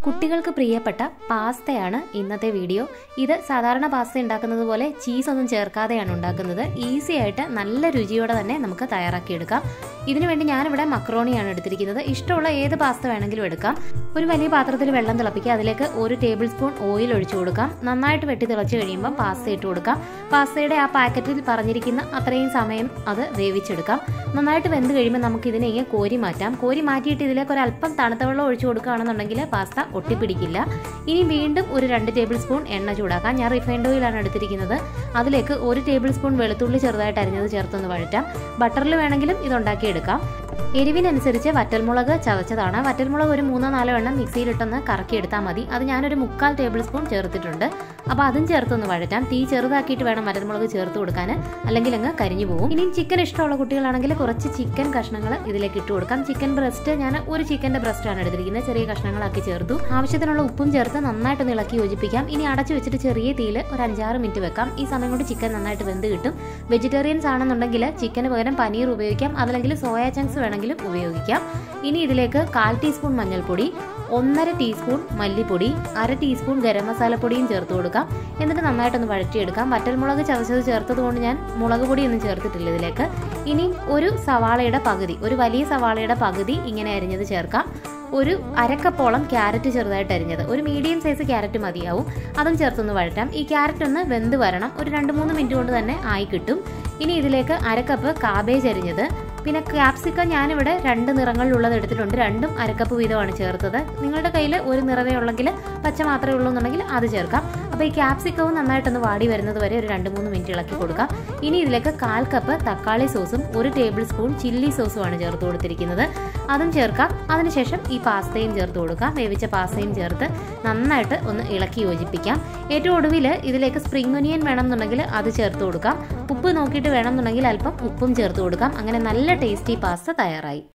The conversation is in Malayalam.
കുട്ടികൾക്ക് പ്രിയപ്പെട്ട പാസ്തയാണ് ഇന്നത്തെ വീഡിയോ ഇത് സാധാരണ പാസ്ത ഉണ്ടാക്കുന്നത് പോലെ ചീസ് ഒന്നും ചേർക്കാതെയാണ് ഉണ്ടാക്കുന്നത് ഈസി ആയിട്ട് നല്ല രുചിയോടെ തന്നെ നമുക്ക് തയ്യാറാക്കിയെടുക്കാം ഇതിനുവേണ്ടി ഞാനിവിടെ മക്രോണിയാണ് എടുത്തിരിക്കുന്നത് ഇഷ്ടമുള്ള ഏത് പാസ്ത വേണമെങ്കിലും എടുക്കാം ഒരു വലിയ പാത്രത്തിൽ വെള്ളം തിളപ്പിക്കുക അതിലേക്ക് ഒരു ടേബിൾ സ്പൂൺ ഓയിൽ ഒഴിച്ചു കൊടുക്കാം നന്നായിട്ട് വെട്ടി തിളച്ച് കഴിയുമ്പോൾ പാസ്ത ഇട്ട് കൊടുക്കാം പാസ്തയുടെ ആ പാക്കറ്റിൽ പറഞ്ഞിരിക്കുന്ന അത്രയും സമയം അത് വേവിച്ചെടുക്കാം നന്നായിട്ട് വെന്ത് കഴിയുമ്പോൾ നമുക്ക് ഇതിനെ ഇങ്ങനെ കോരി മാറ്റാം കോരി മാറ്റിയിട്ട് ഇതിലേക്ക് ഒരു അല്പം തണുത്ത വെള്ളം ഒഴിച്ചു കൊടുക്കുകയാണെന്നുണ്ടെങ്കിൽ പാസ്ത ഒട്ടിപ്പിടിക്കില്ല ഇനി വീണ്ടും ഒരു രണ്ട് ടേബിൾ സ്പൂൺ എണ്ണ ചൂടാക്കാം ഞാൻ റിഫൈൻഡ് ഓയിലാണ് എടുത്തിരിക്കുന്നത് അതിലേക്ക് ഒരു ടേബിൾ സ്പൂൺ വെളുത്തുള്ളി ചെറുതായിട്ട് അരിഞ്ഞത് ചേർത്തൊന്ന് വഴറ്റാം ബട്ടറിൽ വേണമെങ്കിലും ഇത് ഉണ്ടാക്കിയെടുക്കാം എരിവിനനുസരിച്ച് വറ്റൽമുളക് ചതച്ചതാണ് വറ്റൽമുളക് ഒരു മൂന്നോ നാലോ എണ്ണം മിക്സിയിലിട്ടൊന്ന് കറക്കിയെടുത്താൽ മതി അത് ഞാനൊരു മുക്കാൽ ടേബിൾ സ്പൂൺ ചേർത്തിട്ടുണ്ട് അപ്പോൾ അതും ചേർത്തൊന്ന് വഴറ്റാം തീ ചെറുതാക്കിയിട്ട് വേണം വറ്റൽമുളക് ചേർത്ത് കൊടുക്കാൻ അല്ലെങ്കിൽ അങ്ങ് കരിഞ്ഞു പോകും ഇനി ചിക്കൻ ഇഷ്ടമുള്ള കുട്ടികളാണെങ്കിൽ കുറച്ച് ചിക്കൻ കഷ്ണങ്ങൾ ഇതിലേക്ക് ഇട്ട് കൊടുക്കാം ചിക്കൻ ബ്രസ്റ്റ് ഞാൻ ഒരു ചിക്കൻ്റെ ബ്രസ്റ്റാണ് എടുത്തിരിക്കുന്നത് ചെറിയ കഷ്ണങ്ങളാക്കി ചേർത്തു ആവശ്യത്തിനുള്ള ഉപ്പും ചേർത്ത് നന്നായിട്ടൊന്ന് ഇളക്കി യോജിപ്പിക്കാം ഇനി അടച്ചു വെച്ചിട്ട് ചെറിയ തീയിൽ ഒരു അഞ്ചാറ് മിനിറ്റ് വെക്കാം ഈ സമയം കൊണ്ട് ചിക്കൻ നന്നായിട്ട് വെന്ത് കിട്ടും വെജിറ്റേറിയൻസ് ആണെന്നുണ്ടെങ്കിൽ ചിക്കന് പകരം പനീർ ഉപയോഗിക്കാം അതല്ലെങ്കിൽ സോയ ചങ്ക്സ് വേണമെങ്കിലും ഉപയോഗിക്കാം ഇനി ഇതിലേക്ക് കാൽ ടീസ്പൂൺ മഞ്ഞൾപ്പൊടി ഒന്നര ടീസ്പൂൺ മല്ലിപ്പൊടി അര ടീസ്പൂൺ ഗരം മസാലപ്പൊടിയും ചേർത്ത് കൊടുക്കാം എന്നിട്ട് നന്നായിട്ടൊന്ന് വഴറ്റിയെടുക്കാം വറ്റൽമുളക് ചതച്ചത് ചേർത്തത് കൊണ്ട് ഞാൻ മുളക് പൊടിയൊന്നും ചേർത്തിട്ടില്ല ഇതിലേക്ക് ഇനി ഒരു സവാളയുടെ പകുതി ഒരു വലിയ സവാളയുടെ പകുതി ഇങ്ങനെ അരിഞ്ഞത് ചേർക്കാം ഒരു അരക്കപ്പോളം ക്യാരറ്റ് ചെറുതായിട്ട് അരിഞ്ഞത് ഒരു മീഡിയം സൈസ് ക്യാരറ്റ് മതിയാവും അതും ചേർത്തൊന്ന് വഴറ്റാം ഈ ക്യാരറ്റ് ഒന്ന് വെന്ത് വരണം ഒരു രണ്ട് മൂന്ന് മിനിറ്റ് കൊണ്ട് തന്നെ ആയി കിട്ടും ഇനി ഇതിലേക്ക് അരക്കപ്പ് കാബേജ് അരിഞ്ഞത് പിന്നെ ക്യാപ്സിക്കം ഞാനിവിടെ രണ്ട് നിറങ്ങളിലുള്ളത് എടുത്തിട്ടുണ്ട് രണ്ടും അരക്കപ്പ് വീതമാണ് ചേർത്തത് നിങ്ങളുടെ കയ്യിൽ ഒരു നിറവേ ഉള്ളെങ്കിൽ പച്ച മാത്രമേ ഉള്ളൂ എന്നുണ്ടെങ്കിൽ അത് ചേർക്കാം അപ്പോൾ ഈ ക്യാപ്സിക്കവും നന്നായിട്ടൊന്ന് വാടി വരുന്നത് വരെ ഒരു രണ്ട് മൂന്ന് മിനിറ്റ് ഇളക്കി കൊടുക്കാം ഇനി ഇതിലേക്ക് കാൽ കപ്പ് തക്കാളി സോസും ഒരു ടേബിൾ സ്പൂൺ ചില്ലി സോസുമാണ് ചേർത്ത് കൊടുത്തിരിക്കുന്നത് അതും ചേർക്കാം അതിനുശേഷം ഈ പാസ്തയും ചേർത്ത് കൊടുക്കാം വേവിച്ച പാസ്തയും ചേർത്ത് നന്നായിട്ട് ഒന്ന് ഇളക്കി യോജിപ്പിക്കാം ഏറ്റവും ഒടുവിൽ ഇതിലേക്ക് സ്പ്രിംഗ് ഒനിയൻ വേണമെന്നുണ്ടെങ്കിൽ അത് ചേർത്ത് കൊടുക്കാം ഉപ്പ് നോക്കിയിട്ട് വേണമെന്നുണ്ടെങ്കിൽ അല്പം ഉപ്പും ചേർത്ത് കൊടുക്കാം അങ്ങനെ നല്ല ടേസ്റ്റി പാസ്ത തയ്യാറായി